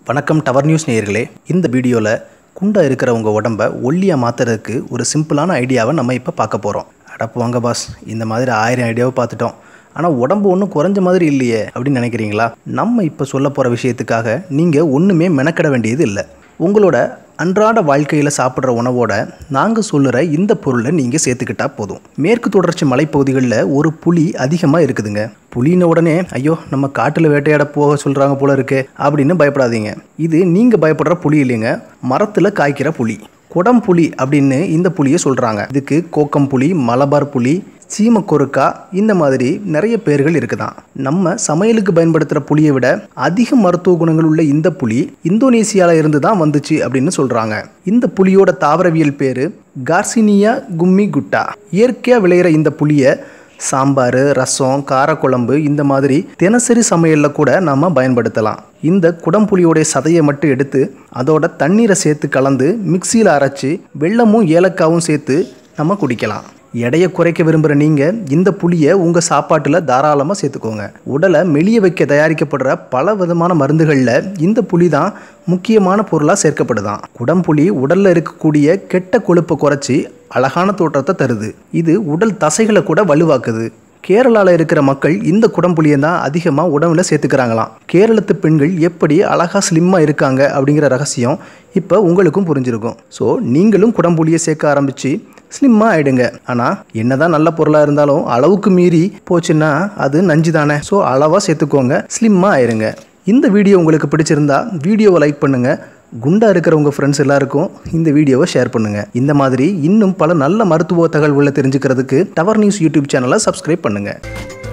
வணக்கம் tower news நேயர்களே இந்த வீடியோவில் குண்டா இருக்கிற உங்கள் உடம்ப ஒல்லியாக மாற்றுறதுக்கு ஒரு சிம்பிளான ஐடியாவை நம்ம இப்போ பார்க்க போகிறோம் அடப்பு வாங்க பாஸ் இந்த மாதிரி ஆயிரம் ஐடியாவை பார்த்துட்டோம் ஆனால் உடம்பு ஒன்றும் குறைஞ்ச மாதிரி இல்லையே அப்படின்னு நினைக்கிறீங்களா நம்ம இப்போ சொல்ல போகிற விஷயத்துக்காக நீங்கள் ஒன்றுமே மெனக்கிட வேண்டியது இல்லை உங்களோட அன்றாட வாழ்க்கையில் சாப்பிட்ற உணவோட நாங்கள் சொல்லுற இந்த பொருளை நீங்கள் சேர்த்துக்கிட்டா போதும் மேற்கு தொடர்ச்சி மலைப்பகுதிகளில் ஒரு புலி அதிகமாக இருக்குதுங்க புலின உடனே ஐயோ நம்ம காட்டில் வேட்டையாட போக சொல்கிறாங்க போல இருக்கு அப்படின்னு பயப்படாதீங்க இது நீங்கள் பயப்படுற புலி இல்லைங்க மரத்தில் காய்க்கிற புலி குடம் புலி அப்படின்னு இந்த புலியை சொல்கிறாங்க இதுக்கு கோக்கம் புலி மலபார் புலி சீமக்கொருக்கா இந்த மாதிரி நிறைய பேர்கள் இருக்குதான் நம்ம சமையலுக்கு பயன்படுத்துகிற புளியை விட அதிக மருத்துவ குணங்கள் உள்ள இந்த புலி இந்தோனேசியால இருந்து தான் வந்துச்சு அப்படின்னு சொல்கிறாங்க இந்த புலியோட தாவரவியல் பேர் கார்சினியா கும்மி குட்டா இயற்கையாக விளையிற இந்த புளியை சாம்பார் ரசம் காரக்குழம்பு இந்த மாதிரி தினசரி சமையலில் கூட நாம் பயன்படுத்தலாம் இந்த குடம்புளியோடைய சதையை மட்டும் எடுத்து அதோட தண்ணீரை சேர்த்து கலந்து மிக்சியில் அரைச்சி வெல்லமும் ஏலக்காவும் சேர்த்து நம்ம குடிக்கலாம் எடையை குறைக்க விரும்புகிற நீங்கள் இந்த புளியை உங்கள் சாப்பாட்டில் தாராளமாக சேர்த்துக்கோங்க உடலை மெலிய வைக்க தயாரிக்கப்படுற பல விதமான மருந்துகளில் இந்த புளி தான் முக்கியமான பொருளாக சேர்க்கப்படுதான் குடம்புளி உடலில் இருக்கக்கூடிய கெட்ட கொழுப்பை குறைச்சி அழகான தோற்றத்தை தருது இது உடல் தசைகளை கூட வலுவாக்குது கேரளாவில் இருக்கிற மக்கள் இந்த குடம்புளியை தான் அதிகமாக உடம்புல சேர்த்துக்கிறாங்களாம் கேரளத்து பெண்கள் எப்படி அழகாக ஸ்லிம்மாக இருக்காங்க அப்படிங்கிற ரகசியம் இப்போ உங்களுக்கும் புரிஞ்சிருக்கும் ஸோ நீங்களும் குடம்புளியை சேர்க்க ஆரம்பித்து ஸ்லிம்மாக ஆயிடுங்க ஆனால் என்னதான் நல்ல பொருளாக இருந்தாலும் அளவுக்கு மீறி போச்சுன்னா அது நஞ்சு தானே ஸோ அளவாக சேர்த்துக்கோங்க ஸ்லிம்மாக ஆயிருங்க இந்த வீடியோ உங்களுக்கு பிடிச்சிருந்தா வீடியோவை லைக் பண்ணுங்கள் குண்டா இருக்கிற உங்கள் ஃப்ரெண்ட்ஸ் எல்லாருக்கும் இந்த வீடியோவை ஷேர் பண்ணுங்கள் இந்த மாதிரி இன்னும் பல நல்ல மருத்துவ தகவல்களை தெரிஞ்சுக்கிறதுக்கு டவர் நியூஸ் யூடியூப் சேனலை சப்ஸ்கிரைப் பண்ணுங்கள்